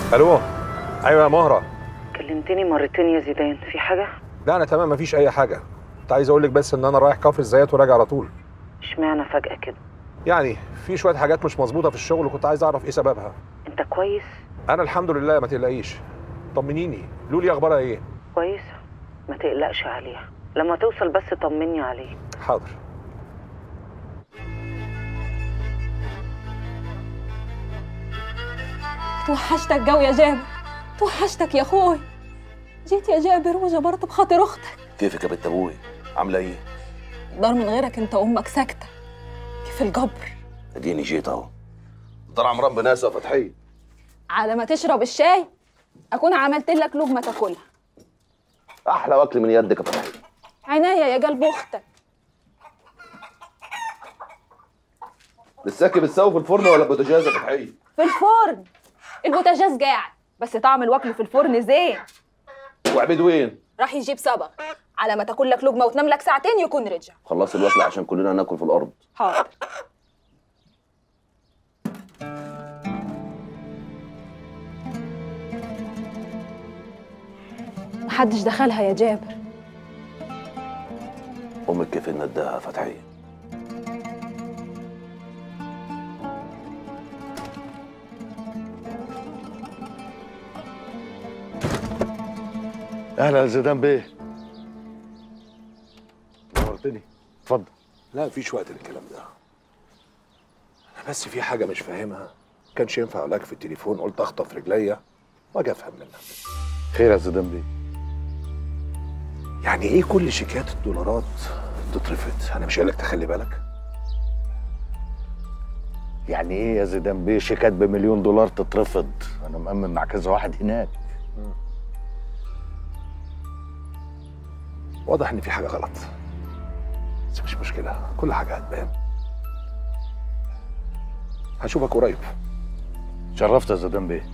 الو ايوه يا مهره كلمتني مرتين يا زيدان في حاجة؟ لا انا تمام مفيش اي حاجه كنت عايز اقول لك بس ان انا رايح كفر الزيات وراجع على طول اشمعنى فجأة كده؟ يعني في شويه حاجات مش مظبوطه في الشغل وكنت عايز اعرف ايه سببها انت كويس؟ انا الحمد لله ما تقلقيش طمنيني لولي اخبارها ايه كويسة ما تقلقش عليها لما توصل بس طمني عليه حاضر توحشتك جو يا جابر توحشتك يا اخوي جيت يا جابر وجبرت بخاطر اختك كيفك يا بنت ابوي عامله ايه دار من غيرك انت وامك ساكته كيف الجبر اديني جيت اهو دار عمران بناسه فتحي على ما تشرب الشاي اكون عملت لك لقمه تاكلها احلى واكل من يدك يا فتحي عناية يا قلب اختك لساكي بتسوي في الفرن ولا بوتاجاز يا فتحي في الفرن البوتاجاز قاعد بس طعم الوكل في الفرن زين وعبيد وين راح يجيب صبغ على ما تاكل لك لقمه وتنام لك ساعتين يكون رجع خلص الوكل عشان كلنا ناكل في الارض حاضر محدش دخلها يا جابر امك كيف نداها يا فتحي اهلا يا زيدان بيه نورتني اتفضل لا مفيش وقت للكلام ده انا بس في حاجه مش فاهمها كانش ينفع اقول لك في التليفون قلت اخطف رجليا واجي افهم منها خير يا زيدان بيه يعني ايه كل شيكات الدولارات تترفض انا مش قايل لك تخلي بالك يعني ايه يا زيدان بيه شيكات بمليون دولار تترفض انا مأمن مع كذا واحد هناك واضح ان في حاجه غلط بس مش مشكله كل حاجه هتبان هشوفك قريب شرفت يا زيدان بيه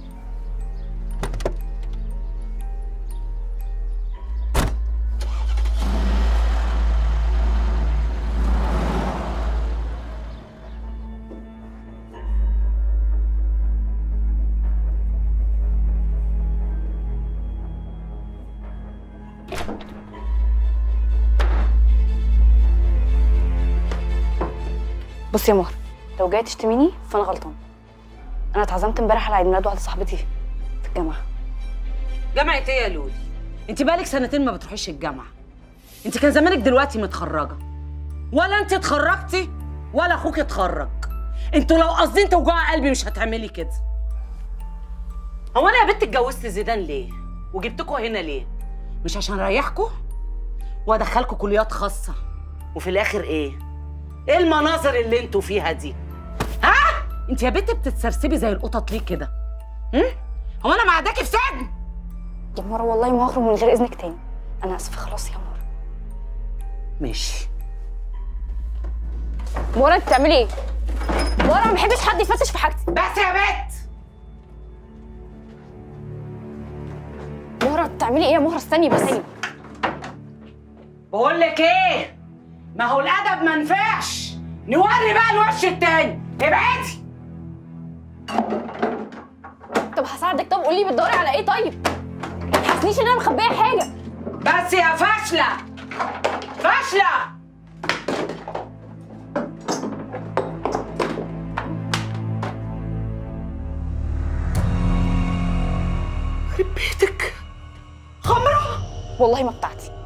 بص يا مهر لو جاي تشتميني فانا غلطان انا اتعزمت امبارح على عيد ميلاد واحده صاحبتي في الجامعه جامعة ايه يا لولي؟ انت بقالك سنتين ما بتروحيش الجامعة انت كان زمانك دلوقتي متخرجة ولا انت اتخرجتي ولا اخوك اتخرج انتوا لو قاصدين توجعوا قلبي مش هتعملي كده هو انا يا بنت اتجوزت زيدان ليه؟ وجبتكوا هنا ليه؟ مش عشان اريحكوا وادخلكوا كليات خاصة وفي الاخر ايه؟ ايه المناظر اللي انتوا فيها دي؟ ها؟ انت يا بنت بتتسرسبي زي القطط ليه كده؟ هم؟ هو انا معداكي في سجن؟ يا مره والله ما هخرج من غير اذنك تاني انا اسفه خلاص يا مره ماشي مره انت بتعملي ايه مره ما بحبش حد يفتش في حاجتي بس يا بنت مهره بتعملي ايه يا مهره استني بس بقول لك ايه ما هو الادب ما نفعش نوري بقى الوش التاني ابعدي طب هساعدك طب قولي بتدوري على ايه طيب ما تحسنيش ان انا مخبيه حاجه بس يا فاشله فاشله يخرب بيتك خمره والله ما بتاعتي